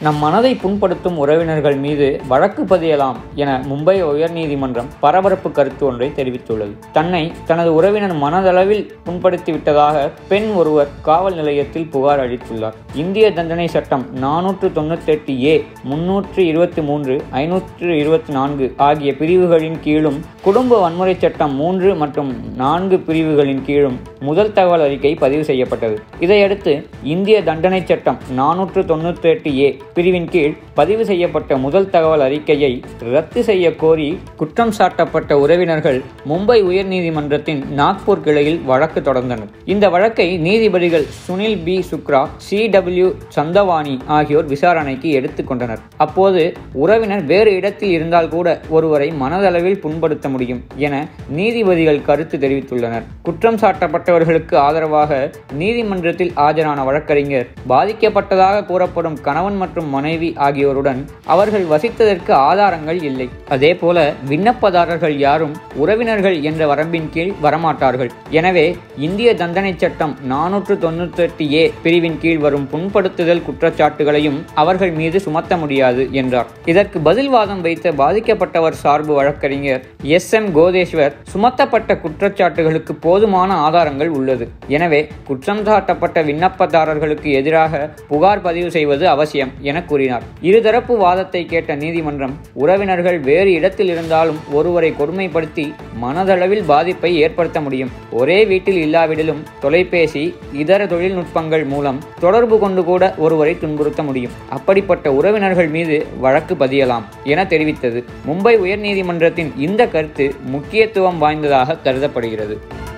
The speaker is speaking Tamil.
நம் மனதை புண்படுத்தும் உறவினர்கள் மீது வழக்கு பதியலாம் என மும்பை உயர்நீதிமன்றம் பரபரப்பு கருத்து ஒன்றை தெரிவித்துள்ளது தன்னை தனது உறவினர் மனதளவில் புண்படுத்திவிட்டதாக பெண் ஒருவர் காவல் நிலையத்தில் புகார் அளித்துள்ளார் இந்திய தண்டனை சட்டம் நானூற்று தொண்ணூற்றி எட்டு ஏ முன்னூற்று இருபத்தி மூன்று ஐநூற்று இருபத்தி நான்கு ஆகிய பிரிவுகளின் கீழும் குடும்ப வன்முறை சட்டம் மூன்று மற்றும் நான்கு பிரிவுகளின் கீழும் முதல் தகவல் அறிக்கை பதிவு செய்யப்பட்டது இதையடுத்து இந்திய தண்டனை சட்டம் நானூற்று தொண்ணூற்றி எட்டு ஏ பிரிவின் கீழ் பதிவு செய்யப்பட்ட முதல் தகவல் அறிக்கையை ரத்து செய்ய கோரி குற்றம் சாட்டப்பட்ட உறவினர்கள் மும்பை உயர்நீதிமன்றத்தின் நாக்பூர் கிளையில் வழக்கு தொடர்ந்தனர் இந்த வழக்கை நீதிபதிகள் Sunil B Shukra C W Chandwani ஆகியோர் விசாரணைக்கு எடுத்துக்கொண்டனர் அப்போது உறவினர் வேறு இடத்தில் இருந்தால் கூட ஒருவரை மனதளவில் புண்படுத்த முடியும் என நீதிபதிகள் கருத்து தெரிவித்துள்ளனர் குற்றம் சாட்டப்பட்டவர்களுக்கு ஆதரவாக நீதிமன்றத்தில் ஆஜரான வழக்கறிஞர் பாதிக்கப்பட்டதாக கூறப்படும் கணவன் மற்றும் மனைவி ஆகியோருடன் அவர்கள் வசித்ததற்கு ஆதாரங்கள் இல்லை அதேபோல விண்ணப்பதாரர்கள் யாரும் உறவினர்கள் என்ற வரம்பின் கீழ் வரமாட்டார்கள் எனவே இந்திய தண்டனை சட்டம் நானூற்று தொண்ணூற்றி எட்டு ஏ பிரிவின் கீழ் வரும் புண்படுத்துதல் குற்றச்சாட்டுகளையும் அவர்கள் மீது சுமத்த முடியாது என்றார் இதற்கு பதில் வாதம் வைத்த பாதிக்கப்பட்டவர் சார்பு வழக்கறிஞர் எஸ் எம் கோதேஸ்வர் சுமத்தப்பட்ட குற்றச்சாட்டுகளுக்கு போதுமான ஆதாரங்கள் உள்ளது எனவே குற்றம் சாட்டப்பட்ட விண்ணப்பதாரர்களுக்கு எதிராக புகார் பதிவு செய்வது அவசியம் என கூறினார் இருதரப்பு வாதத்தை கேட்ட நீதிமன்றம் உறவினர்கள் வேறு இடத்தில் இருந்தாலும் ஒருவரை கொடுமைப்படுத்தி மனதளவில் பாதிப்பை ஏற்படுத்த முடியும் ஒரே வீட்டில் இல்லாவிடிலும் தொலைபேசி இதர தொழில்நுட்பங்கள் மூலம் தொடர்பு கொண்டு கூட ஒருவரை துன்புறுத்த முடியும் அப்படிப்பட்ட உறவினர்கள் மீது வழக்கு பதியலாம் என தெரிவித்தது மும்பை உயர்நீதிமன்றத்தின் இந்த கருத்து முக்கியத்துவம் வாய்ந்ததாக கருதப்படுகிறது